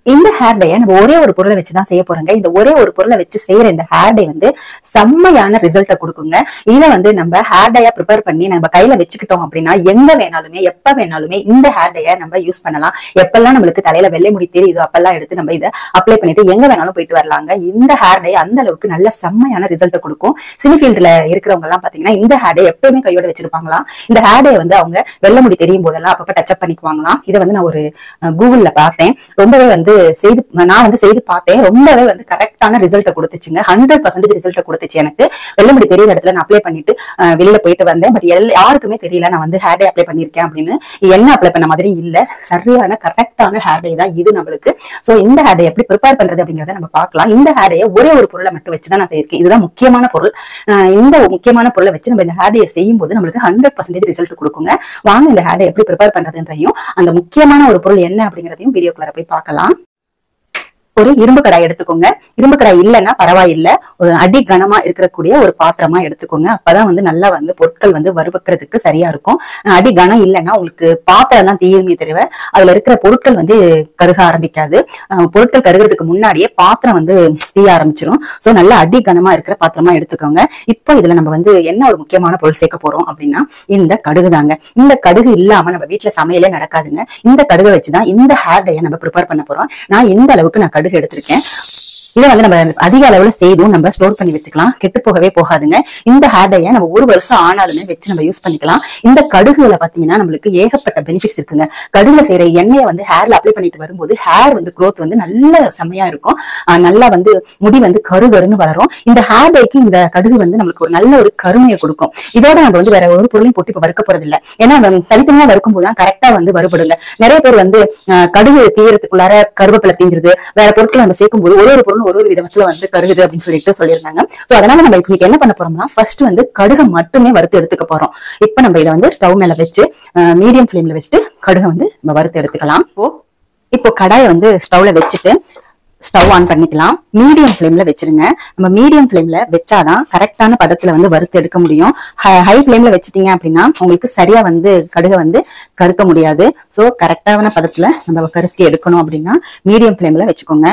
இந்த ஹேர் டேயை நம்ம ஒரே ஒரு பொருளை வச்சு தான் செய்ய போறோங்க இந்த ஒரே ஒரு பொருளை வச்சு செய்யற இந்த ஹேர் டே வந்து செம்மையான ரிசல்ட்டை கொடுக்குங்க இதை வந்து நம்ம ஹேர் டேயா ப்ரிப்பேர் பண்ணி நம்ம கையில வச்சுக்கிட்டோம் அப்படின்னா எங்க வேணாலுமே எப்ப வேணாலுமே இந்த ஹேர் டேயை நம்ம யூஸ் பண்ணலாம் எப்பெல்லாம் நம்மளுக்கு தலையில வெள்ளை முடி தெரியுதோ அப்பெல்லாம் எடுத்து நம்ம இதை அப்ளை பண்ணிட்டு எங்க வேணாலும் போயிட்டு வரலாங்க இந்த ஹேர் டே அந்த அளவுக்கு நல்ல செம்மையான ரிசல்ட்டை கொடுக்கும் சினி ஃபீல்ட்ல இருக்கிறவங்க எல்லாம் பாத்தீங்கன்னா இந்த ஹேர் டே எப்பவுமே கையோட வச்சிருப்பாங்களாம் இந்த ஹேர் டே வந்து அவங்க வெள்ளை முடி தெரியும் போதெல்லாம் அப்பப்ப டச் அப் பண்ணிக்குவாங்களாம் இதை வந்து நான் ஒரு கூகுள்ல பார்த்தேன் ரொம்பவே வந்து செய்து நான் வந்து செய்து பார்த்தேன் ரொம்பவே வந்து கரெக்டான ரிசல்ட்டை கொடுத்துச்சுங்க ஹண்ட்ரட் பர்சன்டேஜ் ரிசல்ட்டை கொடுத்துச்சு எனக்கு வெள்ளமுடி தெரியிற இடத்துல நான் அப்ளை பண்ணிட்டு அஹ், வெளியில போயிட்டு வந்தேன் பட் யாருக்குமே தெரியல நான் வந்து ஹேர் டே அப்ளை பண்ணிருக்கேன் அப்படின்னு என்ன அப்ளை பண்ண மாதிரி இல்ல சரியான கரெக்டான ஹேர் டே தான் இது நம்மளுக்கு சோ இந்த ஹேர் டே எப்படி ப்ரிப்பேர் பண்றது அப்படிங்கறத நம்ம பார்க்கலாம் இந்த ஹேர் டே ஒரே ஒரு பொருளை மட்டும் வச்சு தான் நான் செய்யிருக்கேன் இதுதான் முக்கியமான பொருள் அஹ், இந்த முக்கியமான பொருளை வச்சு நம்ம இந்த ஹேர் டே செய்யும் போது நம்மளுக்கு ஹண்ட்ரட் பர்சன்டேஜ் ரிசல்ட் கொடுக்குங்க வாங்க இந்த ஹேர் டே எப்படி ப்ரிப்பேர் பண்றதுன்றதையும் அந்த முக்கியமான ஒரு பொருள் என்ன அப்படிங்கறதையும் வீடியோக்குள்ள போய் பார்க்கலாம் ஒரு இரும்பு கடாய் எடுத்துக்கோங்க இரும்பு கடாய் இல்லைன்னா பரவாயில்ல ஒரு அடி கனமா இருக்கக்கூடிய ஒரு பாத்திரமா எடுத்துக்கோங்க அப்பதான் வந்து நல்லா வந்து பொருட்கள் வந்து வறுவக்கிறதுக்கு சரியா இருக்கும் அஹ் அடி கனம் இல்லைன்னா உங்களுக்கு பாத்திரம் தான் தீயுமே தவிர அதுல இருக்கிற பொருட்கள் வந்து கருக ஆரம்பிக்காது அஹ் பொருட்கள் கருகிறதுக்கு முன்னாடியே பாத்திரம் வந்து தீய ஆரம்பிச்சிடும் சோ நல்லா அடி கனமா இருக்கிற பாத்திரமா எடுத்துக்கோங்க இப்போ இதுல நம்ம வந்து என்ன ஒரு முக்கியமான பொருள் சேர்க்க போறோம் அப்படின்னா இந்த கடுகு தாங்க இந்த கடுகு இல்லாம நம்ம வீட்டுல சமையலே நடக்காதுங்க இந்த கடுகை வச்சுதான் இந்த ஹேர் டேயை நம்ம ப்ரிப்பேர் பண்ண போறோம் நான் இந்த அளவுக்கு நான் கடுகு எடுத்திருக்கேன் இதை வந்து நம்ம அதிக அளவுல செய்தும் நம்ம ஸ்டோர் பண்ணி வச்சுக்கலாம் கெட்டு போகவே போகாதுங்க இந்த ஹேர் டேயை நம்ம ஒரு வருஷம் ஆனாலுமே வச்சு நம்ம யூஸ் பண்ணிக்கலாம் இந்த கடுகுல பாத்தீங்கன்னா நம்மளுக்கு ஏகப்பட்ட பெனிஃபிட்ஸ் இருக்குங்க கடுகுல செய்யற எண்ணெயை வந்து ஹேர்ல அப்ளை பண்ணிட்டு வரும்போது ஹேர் வந்து growth வந்து நல்ல செம்மையா இருக்கும் ஆஹ் நல்லா வந்து முடி வந்து கருகருன்னு வளரும் இந்த ஹேர் டேக்கு இந்த கடுகு வந்து நம்மளுக்கு ஒரு நல்ல ஒரு கருமையை கொடுக்கும் இதோட நம்ம வந்து வேற ஒரு பொருளையும் போட்டு இப்ப வறுக்க போறது இல்ல ஏன்னா நம்ம தனித்தனியா வறுக்கும் போது தான் கரெக்டா வந்து வறுபடுங்க நிறைய பேர் வந்து ஆஹ் கடுகு தீயறதுக்குள்ளார கருவேப்பிலை தீஞ்சிருது வேற பொருட்களை நம்ம சேர்க்கும் போது ஒரு ஒரு பொருள் ஒரு ஒரு விதத்துல வந்து கருகுது அப்படின்னு சொல்லிட்டு சொல்லியிருந்தாங்க சோ அதனால நம்ம இப்ப என்ன பண்ண போறோம்னா ஃபர்ஸ்ட் வந்து கடுகை மட்டுமே வறுத்து எடுத்துக்க போறோம் இப்ப நம்ம இதை வந்து ஸ்டவ் மேல வச்சு மீடியம் ஃபிளேம்ல வச்சுட்டு கடுகை வந்து நம்ம வறுத்து எடுத்துக்கலாம் இப்போ இப்போ கடாயை வந்து ஸ்டவ்ல வச்சுட்டு ஸ்டவ் ஆன் பண்ணிக்கலாம் மீடியம் ஃப்ளேம்ல வச்சிருங்க நம்ம மீடியம் ஃப்ளேம்ல வச்சாதான் கரெக்டான பதத்துல வந்து வறுத்து எடுக்க முடியும் ஹை ஃப்ளேம்ல வச்சிட்டீங்க அப்படின்னா உங்களுக்கு சரியா வந்து கடுகை வந்து கருக்க முடியாது சோ கரெக்டான பதத்துல நம்ம கருக்கி எடுக்கணும் அப்படின்னா மீடியம் ஃப்ளேம்ல வச்சுக்கோங்க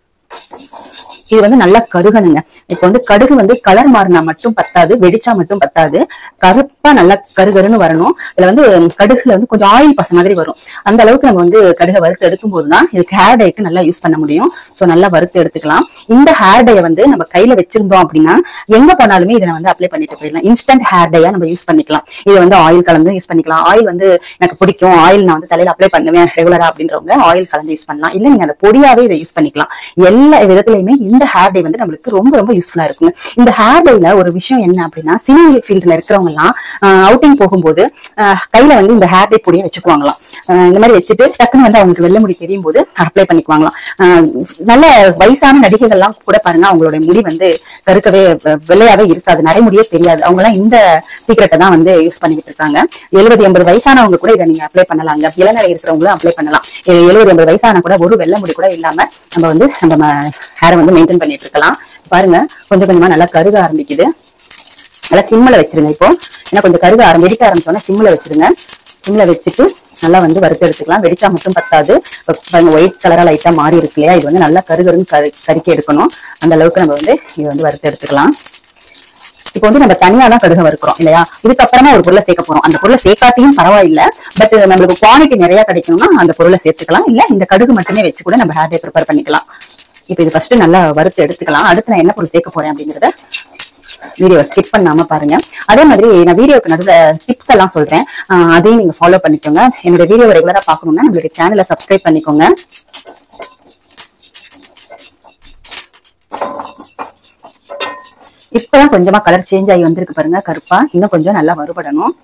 இது வந்து நல்லா கருகணுங்க இப்போ வந்து கடுகு வந்து கலர் மாறினா மட்டும் பத்தாது வெடிச்சா மட்டும் பத்தாது கருப்பா நல்லா கருகருன்னு வரணும் இதுல வந்து கடுகுல வந்து கொஞ்சம் ஆயில் பச மாதிரி வரும் அந்த அளவுக்கு நம்ம வந்து கடுகை வறுத்து எடுக்கும் போதுதான் இதுக்கு ஹேர் டேக்கு நல்லா யூஸ் பண்ண முடியும் சோ நல்லா வறுத்து எடுத்துக்கலாம் இந்த ஹேர் டேயை வந்து நம்ம கையில வச்சிருந்தோம் அப்படின்னா எங்க போனாலுமே இதை வந்து அப்ளை பண்ணிட்டு போயிடலாம் இன்ஸ்டன்ட் ஹேர் டேயா நம்ம யூஸ் பண்ணிக்கலாம் இது வந்து ஆயில் கலந்து யூஸ் பண்ணிக்கலாம் ஆயில் வந்து எனக்கு பிடிக்கும் ஆயில் நான் வந்து தலையில அப்ளை பண்ணுவேன் ரெகுலரா அப்படின்றவங்க ஆயில் கலந்து யூஸ் பண்ணலாம் இல்ல நீங்க அந்த பொடியாவே இதை யூஸ் பண்ணிக்கலாம் எல்லா விதத்துலயுமே இந்த ஹேர் டே வந்து நம்மளுக்கு ரொம்ப ரொம்ப யூஸ்ஃபுல்லா இருக்குங்க இந்த ஹேர் டேல ஒரு விஷயம் என்ன அப்படின்னா சினி ஃபீல்ட்ல இருக்கிறவங்க எல்லாம் அவுட்டிங் போகும்போது ஆஹ் கையில வந்து இந்த ஹேர் டே பொடியை வச்சுக்குவாங்களாம் ஆஹ் இந்த மாதிரி வச்சுட்டு டக்குன்னு வந்து அவங்களுக்கு வெள்ளை முடி தெரியும் போது அப்ளை பண்ணிக்குவாங்களாம் ஆஹ் நல்ல வயசான நடிகைகள் எல்லாம் கூட பாருங்க அவங்களுடைய முடி வந்து கருக்கவே வெ- வெள்ளையாவே இருக்காது நரைமுடியே தெரியாது அவங்க எல்லாம் இந்த சீக்கிரட்டை தான் வந்து யூஸ் பண்ணிக்கிட்டு இருக்காங்க எழுபது எண்பது வயசானவங்க கூட இதை நீங்க அப்ளை பண்ணலாங்க இளநரை இருக்கிறவங்களும் அப்ளை பண்ணலாம் எழுபது எண்பது வயசான கூட ஒரு வெள்ளை முடி கூட இல்லாம நம்ம வந்து நம்ம ஹேரை வந்து மெயின்டைன் பண்ணிட்டு இருக்கலாம் பாருங்க கொஞ்சம் கொஞ்சமா நல்லா கருக ஆரம்பிக்குது நல்லா சிம்மில் வச்சிருங்க இப்போ ஏன்னா கொஞ்சம் கருக ஆரம்பி வெடிக்க ஆரம்பிச்சோன்னா சிம்மில் வச்சிருங்க சிம்மில் வச்சுட்டு நல்லா வந்து வறுத்து எடுத்துக்கலாம் வெடிச்சா மட்டும் பத்தாது இப்ப பாருங்க ஒயிட் கலரா லைட்டா மாறி இருக்கு இல்லையா இது வந்து நல்லா கருகருன்னு கரு கறிக்கி எடுக்கணும் அந்த அளவுக்கு நம்ம வந்து இது வந்து வறுத்து எடுத்துக்கலாம் இப்போ வந்து நம்ம தனியா தான் கடுகு வறுக்கிறோம் இல்லையா இதுக்கப்புறமா ஒரு பொருளை சேர்க்க போறோம் அந்த பொருளை சேர்க்காட்டியும் பரவாயில்ல பட் நம்மளுக்கு குவாலிட்டி நிறைய கிடைக்கணும்னா அந்த பொருளை சேர்த்துக்கலாம் இல்ல இந்த கடுகு மட்டுமே வச்சு கூட நம்ம ஹேர் டே ப்ரிப்பேர் பண்ணிக்கலாம் இப்போ இது ஃபர்ஸ்ட் நல்லா வறுத்து எடுத்துக்கலாம் அடுத்து நான் என்ன பொருள் சேர்க்க போறேன் அப்படிங்கறத வீடியோ ஸ்கிப் பண்ணாம பாருங்க அதே மாதிரி நான் வீடியோக்கு நடுவில் டிப்ஸ் எல்லாம் சொல்றேன் ஆஹ் அதையும் நீங்க ஃபாலோ பண்ணிக்கோங்க என்னோட வீடியோ ரெகுலரா பார்க்கணும்னா நம்மளுடைய சேனலை சப்ஸ்கிரைப் பண்ணிக்கோங்க இப்பதான் கொஞ்சமா கலர் சேஞ்ச் ஆகி வந்திருக்கு பாருங்க கருப்பா இன்னும் கொஞ்சம் நல்லா வறுபடணும்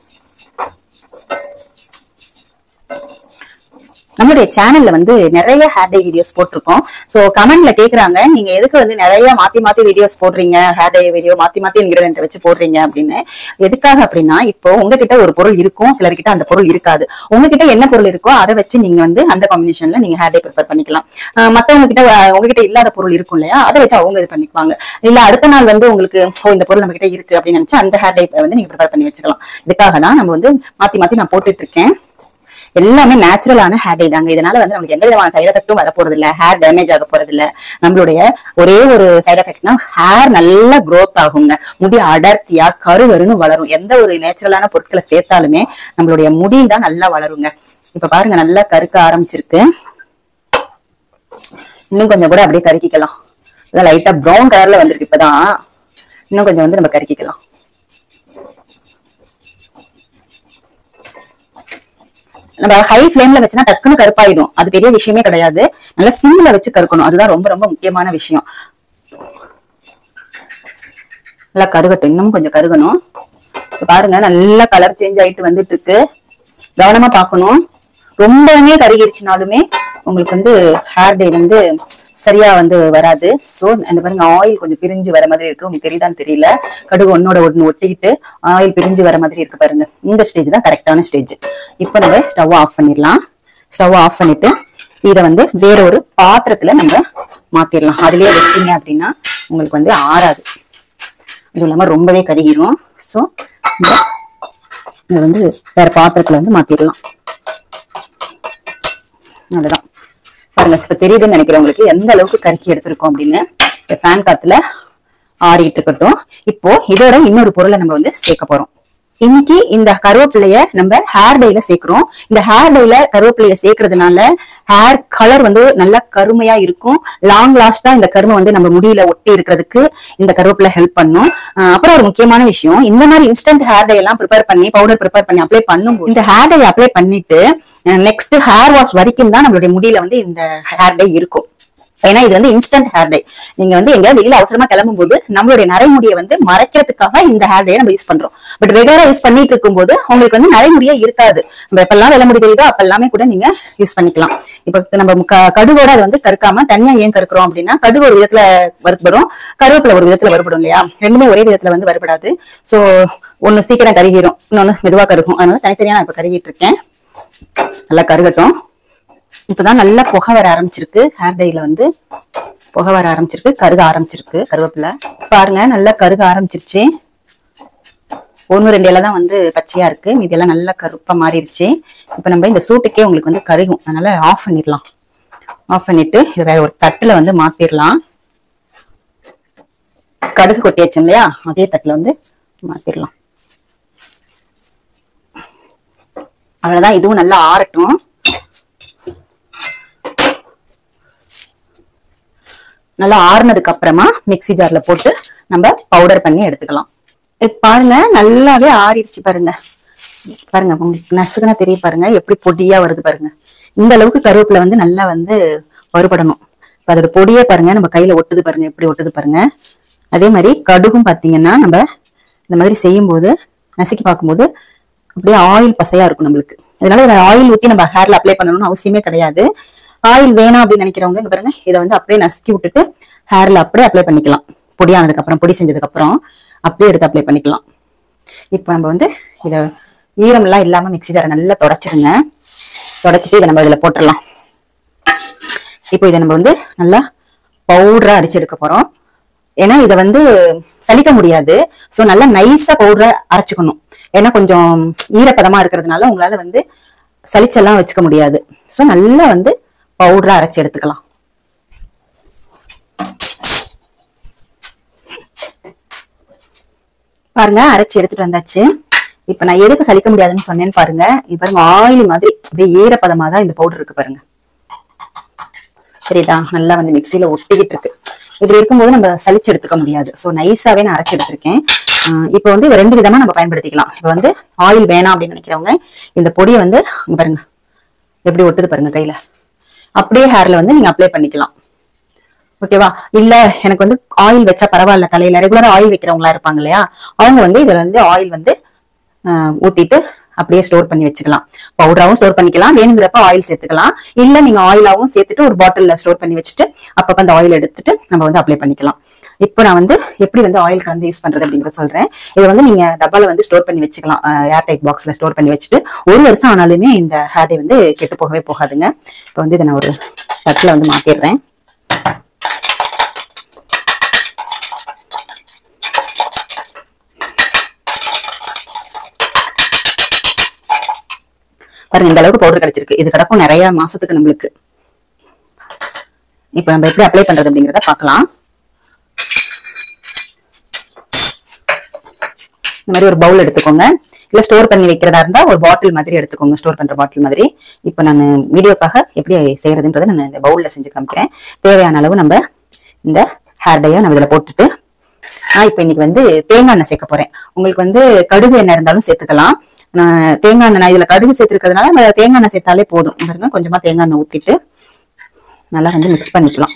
நம்மளுடைய சேனல்ல வந்து நிறைய ஹேர் டே வீடியோஸ் போட்டிருக்கோம் சோ கமெண்ட்ல கேக்குறாங்க நீங்க எதுக்கு வந்து நிறைய மாத்தி மாத்தி வீடியோஸ் போடுறீங்க ஹேர் டே வீடியோ மாத்தி மாத்தி இன்கிரிடியன்ட் வச்சு போடுறீங்க அப்படின்னு எதுக்காக அப்படின்னா இப்போ உங்ககிட்ட ஒரு பொருள் இருக்கும் சிலர்கிட்ட அந்த பொருள் இருக்காது உங்ககிட்ட என்ன பொருள் இருக்கோ அதை வச்சு நீங்க வந்து அந்த காம்பினேஷன்ல நீங்க ஹேர் டே ப்ரிப்பேர் பண்ணிக்கலாம் ஆஹ் மத்தவங்க கிட்ட அஹ் உங்ககிட்ட இல்லாத பொருள் இருக்கும் இல்லையா அதை வச்சு அவங்க இது பண்ணிக்குவாங்க இல்ல அடுத்த நாள் வந்து உங்களுக்கு ஓ இந்த பொருள் நம்ம கிட்ட இருக்கு அப்படின்னு நினைச்சு அந்த ஹேர் டே வந்து நீங்க ப்ரிப்பேர் பண்ணி வச்சுக்கலாம் இதுக்காக தான் நம்ம வந்து மாத்தி மாத்தி நான் போட்டுட்டு இருக்கேன் எல்லாமே நேச்சுரலான ஹேர் டை தாங்க இதனால வந்து நம்மளுக்கு எந்த விதமான சைடு எஃபெக்ட்டும் வர போறது இல்ல ஹேர் டேமேஜ் ஆக போறது இல்ல நம்மளுடைய ஒரே ஒரு சைடு எஃபெக்ட்னா ஹேர் நல்லா growth ஆகுங்க முடி அடர்த்தியா கருகருன்னு வளரும் எந்த ஒரு நேச்சுரலான பொருட்களை சேர்த்தாலுமே நம்மளுடைய முடி தான் நல்லா வளருங்க இப்ப பாருங்க நல்லா கருக்க ஆரம்பிச்சிருக்கு இன்னும் கொஞ்சம் கூட அப்படியே கருக்கிக்கலாம் லைட்டா ப்ரௌன் கலர்ல வந்திருக்கு இப்பதான் இன்னும் கொஞ்சம் வந்து நம்ம கருக்கிக்கலாம் நம்ம ஹை ஃப்ளேம்ல வச்சுனா டக்குன்னு கருப்பாயிடும் அது பெரிய விஷயமே கிடையாது நல்லா சிம்ல வச்சு கருக்கணும் அதுதான் ரொம்ப ரொம்ப முக்கியமான விஷயம் நல்லா கருகட்டும் இன்னும் கொஞ்சம் கருகணும் இப்ப பாருங்க நல்லா கலர் சேஞ்ச் ஆயிட்டு வந்துட்டு இருக்கு கவனமா பார்க்கணும் ரொம்பவுமே கருகிருச்சுனாலுமே உங்களுக்கு வந்து ஹேர் டே வந்து சரியா வந்து வராது சோ அந்த பாருங்க ஆயில் கொஞ்சம் பிரிஞ்சு வர மாதிரி இருக்கு உங்களுக்கு தெரியுதான்னு தெரியல கடுகு ஒன்னோட ஒண்ணு ஒட்டிக்கிட்டு ஆயில் பிரிஞ்சு வர மாதிரி இருக்கு பாருங்க இந்த ஸ்டேஜ் தான் கரெக்டான ஸ்டேஜ் இப்போ நம்ம ஸ்டவ் ஆஃப் பண்ணிடலாம் ஸ்டவ் ஆஃப் பண்ணிட்டு இதை வந்து வேற ஒரு பாத்திரத்துல நம்ம மாத்திரலாம் அதுலயே வச்சீங்க அப்படின்னா உங்களுக்கு வந்து ஆறாது இதுவும் இல்லாம ரொம்பவே கருகிரும் சோ இதை வந்து வேற பாத்திரத்துல வந்து மாத்திரலாம் அதுதான் பாருங்க இப்ப தெரியுதுன்னு நினைக்கிறேன் உங்களுக்கு எந்த அளவுக்கு கருக்கி எடுத்திருக்கோம் அப்படின்னு ஃபேன் காத்துல ஆறிட்டு இருக்கட்டும் இப்போ இதோட இன்னொரு பொருளை நம்ம வந்து சேர்க்க போறோம் இன்னைக்கு இந்த கருவேப்பிலைய நம்ம ஹேர் டைல சேர்க்கிறோம் இந்த ஹேர் டைல கருவேப்பிலைய சேர்க்கறதுனால ஹேர் கலர் வந்து நல்லா கருமையா இருக்கும் லாங் லாஸ்டா இந்த கருமை வந்து நம்ம முடியில ஒட்டி இருக்கிறதுக்கு இந்த கருவேப்பிலை ஹெல்ப் பண்ணும் அஹ் அப்புறம் ஒரு முக்கியமான விஷயம் இந்த மாதிரி இன்ஸ்டன்ட் ஹேர் டை எல்லாம் ப்ரிப்பேர் பண்ணி பவுடர் ப்ரிப்பேர் பண்ணி அப்ளை பண்ணும்போது இந்த ஹேர் டை அப்ளை பண்ணிட்டு நெக்ஸ்ட் ஹேர் வாஷ் வரைக்கும் தான் நம்மளுடைய முடியில வந்து இந்த ஹேர் டை இருக்கும் ஏன்னா இது வந்து இன்ஸ்டன்ட் ஹேர் டை நீங்க வந்து எங்க வெளியில அவசரமா கிளம்பும் போது நம்மளுடைய நரைமுடியை வந்து மறைக்கிறதுக்காக இந்த ஹேர் டை நம்ம யூஸ் பண்றோம் பட் ரெகுலரா யூஸ் பண்ணிட்டு இருக்கும்போது உங்களுக்கு வந்து நரைமுடியே இருக்காது நம்ம எப்பெல்லாம் வெள்ள முடி தெரியுதோ அப்பெல்லாமே கூட நீங்க யூஸ் பண்ணிக்கலாம் இப்ப நம்ம க- கடுகோட அது வந்து கருக்காம தனியா ஏன் கருக்குறோம் அப்படின்னா கடுகு ஒரு விதத்துல வறுபடும் கருவேப்பிலை ஒரு விதத்துல வறுபடும் இல்லையா ரெண்டுமே ஒரே விதத்துல வந்து வறுபடாது சோ ஒண்ணு சீக்கிரம் கருகிரும் இன்னொன்னு மெதுவா கருகும் அதனால தனித்தனியா நான் இப்ப கருகிட்டு இருக்கேன் நல்லா கருகட்டும் இப்பதான் நல்லா புகை வர ஆரம்பிச்சிருக்கு ஹேர் டைல வந்து புகை வர ஆரம்பிச்சிருக்கு கருக ஆரம்பிச்சிருக்கு கருவேப்பிலை பாருங்க நல்லா கருக ஆரம்பிச்சிருச்சு ஒன்னு ரெண்டு இலை தான் வந்து பச்சையா இருக்கு மீதி எல்லாம் நல்லா கருப்பா மாறிடுச்சு இப்ப நம்ம இந்த சூட்டுக்கே உங்களுக்கு வந்து கருகும் அதனால ஆஃப் பண்ணிடலாம் ஆஃப் பண்ணிட்டு இதை வேற ஒரு தட்டுல வந்து மாத்திரலாம் கடுகு கொட்டி வச்சோம் இல்லையா அதே தட்டுல வந்து மாத்திரலாம் அவ்வளவுதான் இதுவும் நல்லா ஆறட்டும் நல்லா ஆறுனதுக்கு அப்புறமா மிக்ஸி ஜார்ல போட்டு நம்ம பவுடர் பண்ணி எடுத்துக்கலாம் இப்ப பாருங்க நல்லாவே ஆறிடுச்சு பாருங்க பாருங்க உங்களுக்கு நசுக்குனா தெரிய பாருங்க எப்படி பொடியா வருது பாருங்க இந்த அளவுக்கு கருவேப்பிலை வந்து நல்லா வந்து வறுபடணும் இப்ப அதோட பொடியே பாருங்க நம்ம கையில ஒட்டுது பாருங்க எப்படி ஒட்டுது பாருங்க அதே மாதிரி கடுகும் பாத்தீங்கன்னா நம்ம இந்த மாதிரி செய்யும் போது நசுக்கி பார்க்கும்போது அப்படியே ஆயில் பசையா இருக்கும் நம்மளுக்கு அதனால இதை ஆயில் ஊத்தி நம்ம ஹேர்ல அப்ளை பண்ணணும்னு அவசியமே கிடையாது ஆயில் வேணாம் அப்படின்னு நினைக்கிறவங்க இங்க பாருங்க இதை வந்து அப்படியே நசுக்கி விட்டுட்டு ஹேர்ல அப்படியே அப்ளை பண்ணிக்கலாம் பொடியானதுக்கு அப்புறம் பொடி செஞ்சதுக்கு அப்புறம் அப்படியே எடுத்து அப்ளை பண்ணிக்கலாம் இப்போ நம்ம வந்து இத ஈரம்லாம் இல்லாம மிக்ஸி ஜாரை நல்லா தொடச்சிருங்க தொடச்சிட்டு இதை நம்ம இதுல போட்டுடலாம் இப்போ இதை நம்ம வந்து நல்லா பவுடரா அடிச்சு எடுக்க போறோம் ஏன்னா இதை வந்து சலிக்க முடியாது சோ நல்லா நைஸா பவுடரை அரைச்சுக்கணும் ஏன்னா கொஞ்சம் ஈரப்பதமா இருக்கிறதுனால உங்களால வந்து சலிச்செல்லாம் வச்சுக்க முடியாது சோ நல்லா வந்து பவுடரா அரைச்சு எடுத்துக்கலாம் பாருங்க அரைச்சு எடுத்துட்டு வந்தாச்சு இப்ப நான் எதுக்கு சலிக்க முடியாதுன்னு சொன்னேன்னு பாருங்க இது பாருங்க ஆயிலி மாதிரி அப்படியே ஈரப்பதமா தான் இந்த பவுடர் இருக்கு பாருங்க சரிதா நல்லா வந்து மிக்சியில ஒட்டிக்கிட்டு இருக்கு இப்படி இருக்கும்போது நம்ம சலிச்சு எடுத்துக்க முடியாது சோ நைஸாவே நான் அரைச்சு எடுத்திருக்கேன் ஆஹ் இப்போ வந்து இதை ரெண்டு விதமா நம்ம பயன்படுத்திக்கலாம் இப்போ வந்து ஆயில் வேணாம் அப்படின்னு நினைக்கிறவங்க இந்த பொடியை வந்து இங்க பாருங்க எப்படி ஒட்டுது பாருங்க கையில அப்படியே ஹேர்ல வந்து நீங்க அப்ளை பண்ணிக்கலாம் ஓகேவா இல்ல எனக்கு வந்து ஆயில் வச்சா பரவாயில்ல தலையில ரெகுலரா ஆயில் வைக்கிறவங்களா இருப்பாங்க இல்லையா அவங்க வந்து இதுல வந்து ஆயில் வந்து ஆஹ் ஊத்திட்டு அப்படியே ஸ்டோர் பண்ணி வச்சுக்கலாம் பவுடராவும் ஸ்டோர் பண்ணிக்கலாம் வேணுங்கிறப்ப ஆயில் சேர்த்துக்கலாம் இல்ல நீங்க ஆயிலாவும் சேர்த்துட்டு ஒரு பாட்டில்ல ஸ்டோர் பண்ணி வச்சுட்டு அப்பப்ப அந்த ஆயில் எடுத்துட்டு நம்ம வந்து அப்ளை பண்ணிக்கலாம் இப்போ நான் வந்து எப்படி வந்து ஆயில் கலந்து யூஸ் பண்றது அப்படிங்கறத சொல்றேன் இதை வந்து நீங்க டப்பால வந்து ஸ்டோர் பண்ணி வச்சுக்கலாம் ஏர் டைட் பாக்ஸ்ல ஸ்டோர் பண்ணி வச்சுட்டு ஒரு வருஷம் ஆனாலுமே இந்த ஹேர் டை வந்து கெட்டு போகவே போகாதுங்க இப்போ வந்து இதை நான் ஒரு தட்டுல வந்து மாத்திடுறேன் பாருங்க இந்த அளவுக்கு பவுடர் கிடைச்சிருக்கு இது கிடக்கும் நிறைய மாசத்துக்கு நம்மளுக்கு இப்போ நம்ம எப்படி அப்ளை பண்றது அப்படிங்கறத பார்க்கலாம் இந்த மாதிரி ஒரு பவுல் எடுத்துக்கோங்க இல்ல ஸ்டோர் பண்ணி வைக்கிறதா இருந்தா ஒரு பாட்டில் மாதிரி எடுத்துக்கோங்க ஸ்டோர் பண்ற பாட்டில் மாதிரி இப்போ நான் வீடியோக்காக எப்படி செய்யறதுன்றதை நான் இந்த பவுல்ல செஞ்சு காமிக்கிறேன் தேவையான அளவு நம்ம இந்த ஹேர் டையை நம்ம இதுல போட்டுட்டு நான் இப்போ இன்னைக்கு வந்து தேங்காய் எண்ணெய் சேர்க்க போறேன் உங்களுக்கு வந்து கடுகு எண்ணெய் இருந்தாலும் சேர்த்துக்கலாம் நான் தேங்காய் எண்ணெய் நான் இதுல கடுகு சேர்த்துருக்கிறதுனால நம்ம தேங்காய் எண்ணெய் சேர்த்தாலே போதும் பாருங்க கொஞ்சமா தேங்காய் எண்ணெய் ஊத்திட்டு நல்லா வந்து மிக்ஸ் பண்ணிக்கலாம்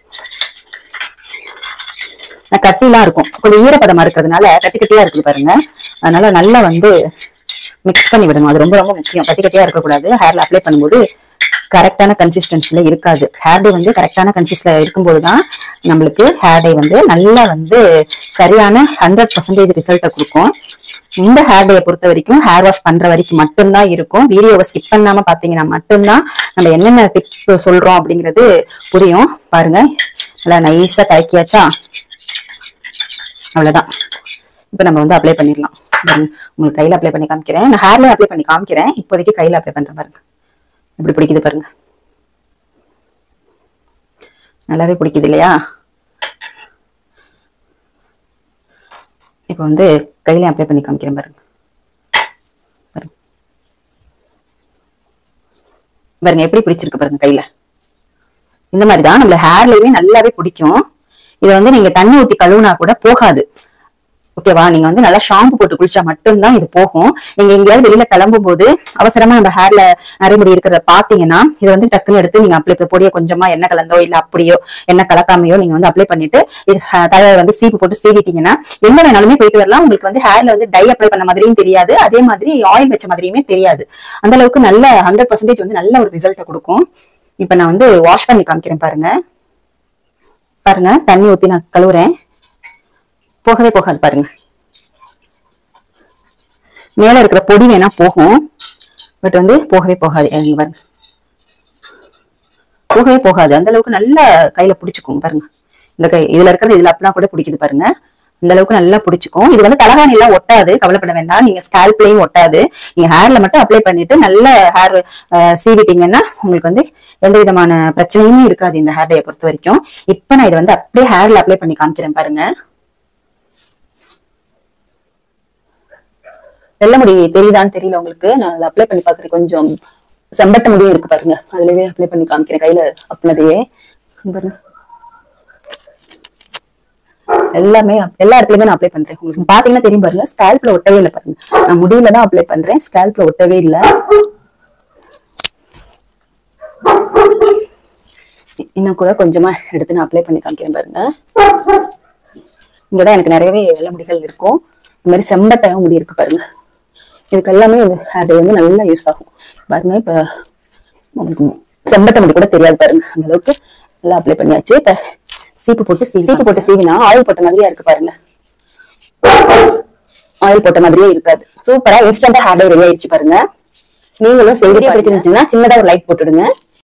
நான் கட்டிலாம் இருக்கும் கொஞ்சம் ஈரப்பதமா இருக்கிறதுனால கட்டி கட்டியா இருக்குது பாருங்க அதனால நல்லா வந்து மிக்ஸ் பண்ணி விடணும் அது ரொம்ப ரொம்ப முக்கியம் கட்டி கட்டியா இருக்கக்கூடாது ஹேர்ல அப்ளை பண்ணும்போது கரெக்டான கன்சிஸ்டன்சில இருக்காது ஹேர் டே வந்து கரெக்டான கன்சிஸ்ல இருக்கும்போது தான் நம்மளுக்கு ஹேர் டே வந்து நல்லா வந்து சரியான ஹண்ட்ரட் பர்சன்டேஜ் ரிசல்ட்டை கொடுக்கும் இந்த ஹேர் டேயை பொறுத்த வரைக்கும் ஹேர் வாஷ் பண்ற வரைக்கும் மட்டும்தான் இருக்கும் வீடியோவை ஸ்கிப் பண்ணாம பாத்தீங்கன்னா மட்டும்தான் நம்ம என்னென்ன டிப் சொல்றோம் அப்படிங்கிறது புரியும் பாருங்க நல்லா நைஸா கலக்கியாச்சா அவ்வளவுதான் இப்போ நம்ம வந்து அப்ளை பண்ணிடலாம் பாருங்க, உங்களுக்கு கையில அப்ளை பண்ணி காமிக்கிறேன் நான் ஹேர்லயும் அப்ளை பண்ணி காமிக்கிறேன் இப்போதைக்கு கையில அப்ளை பண்றேன் பாருங்க எப்படி பிடிக்குது பாருங்க நல்லாவே பிடிக்குது இல்லையா இப்போ வந்து கையில அப்ளை பண்ணி காமிக்கிறேன் பாருங்க பாருங்க பாருங்க எப்படி பிடிச்சிருக்கு பாருங்க கையில இந்த மாதிரி தான் நம்மள ஹேர்லயுமே நல்லாவே பிடிக்கும் இதை வந்து நீங்க தண்ணி ஊத்தி கழுவுனா கூட போகாது ஓகேவா நீங்க வந்து நல்லா ஷாம்பு போட்டு குளிச்சா மட்டும்தான் இது போகும் நீங்க எங்கேயாவது வெளியில கிளம்பும் போது அவசரமா நம்ம ஹேர்ல நரைமுடி இருக்கிறத பாத்தீங்கன்னா இதை வந்து டக்குன்னு எடுத்து நீங்க அப்ளை பொடியை கொஞ்சமா எண்ணெய் கலந்தோ இல்ல அப்படியோ எண்ணெய் கலக்காமையோ நீங்க வந்து அப்ளை பண்ணிட்டு இது ஹ- தலையில வந்து சீப்பு போட்டு சீவிட்டீங்கன்னா எங்க வேணாலுமே போயிட்டு வரலாம் உங்களுக்கு வந்து ஹேர்ல வந்து டை அப்ளை பண்ண மாதிரியும் தெரியாது அதே மாதிரி ஆயில் வச்ச மாதிரியுமே தெரியாது அந்த அளவுக்கு நல்ல ஹண்ட்ரட் பர்சன்டேஜ் வந்து நல்ல ஒரு ரிசல்ட்டை கொடுக்கும் இப்ப நான் வந்து வாஷ் பண்ணி காமிக்கிறேன் பாருங்க பாருங்க தண்ணி ஊத்தி நான் கழுவுறேன் போகவே போகாது பாருங்க மேல இருக்கிற பொடி வேணா போகும் பட் வந்து போகவே போகாது இங்க பாருங்க போகவே போகாது அந்த அளவுக்கு நல்லா கையில பிடிச்சுக்கும் பாருங்க இந்த கை இதுல இருக்கிறது இதுல அப்படின்னா கூட பிடிக்குது பாருங்க அந்த அளவுக்கு நல்லா பிடிச்சுக்கும் இது வந்து தலகாணி எல்லாம் ஒட்டாது கவலைப்பட வேண்டாம் நீங்க ஸ்கேல்ப்லயும் ஒட்டாது நீங்க ஹேர்ல மட்டும் அப்ளை பண்ணிட்டு நல்ல ஹேர் சீவிட்டீங்கன்னா உங்களுக்கு வந்து எந்த விதமான பிரச்சனையுமே இருக்காது இந்த ஹேர் டேயை பொறுத்த வரைக்கும் இப்ப நான் இதை வந்து அப்படியே ஹேர்ல அப்ளை பண்ணி காமிக்கிறேன் பாருங்க வெள்ளை முடி தெரியுதான்னு தெரியல உங்களுக்கு நான் அதை அப்ளை பண்ணி பாக்குறேன் கொஞ்சம் செம்பட்ட முடியும் இருக்கு பாருங்க அதுலயே அப்ளை பண்ணி காமிக்கிறேன் கையில அப்னதையே பாருங்க எல்லாமே எல்லா இடத்துலயுமே நான் அப்ளை பண்றேன் உங்களுக்கு பாத்தீங்கன்னா தெரியும் பாருங்க ஸ்கேல்ப்ல ஒட்டவே இல்லை பாருங்க நான் முடியல தான் அப்ளை பண்றேன் ஸ்கேல்ப்ல ஒட்டவே இல்லை இன்னும் கூட கொஞ்சமா எடுத்து நான் அப்ளை பண்ணி காமிக்கிறேன் பாருங்க இங்கதான் எனக்கு நிறையவே வெள்ளை முடிகள் இருக்கும் இந்த மாதிரி செம்பட்டையும் முடி இருக்கு பாருங்க இதுக்கு எல்லாமே அது வந்து நல்லா யூஸ் ஆகும் பாருங்க இப்ப உங்களுக்கு செம்பட்டை முடி கூட தெரியாது பாருங்க அந்த அளவுக்கு நல்லா அப்ளை பண்ணியாச்சு இப்ப சீப்பு போட்டு சீ சீப்பு போட்டு சீவினா ஆயில் போட்ட மாதிரியா இருக்கு பாருங்க ஆயில் போட்ட மாதிரியே இருக்காது சூப்பரா இன்ஸ்டன்டா ஹேர் டை ரெடி ஆயிடுச்சு பாருங்க நீங்களும் செய்தியா பிடிச்சிருந்துச்சுன்னா சின்னதா ஒரு லைக் போட்டுடுங்க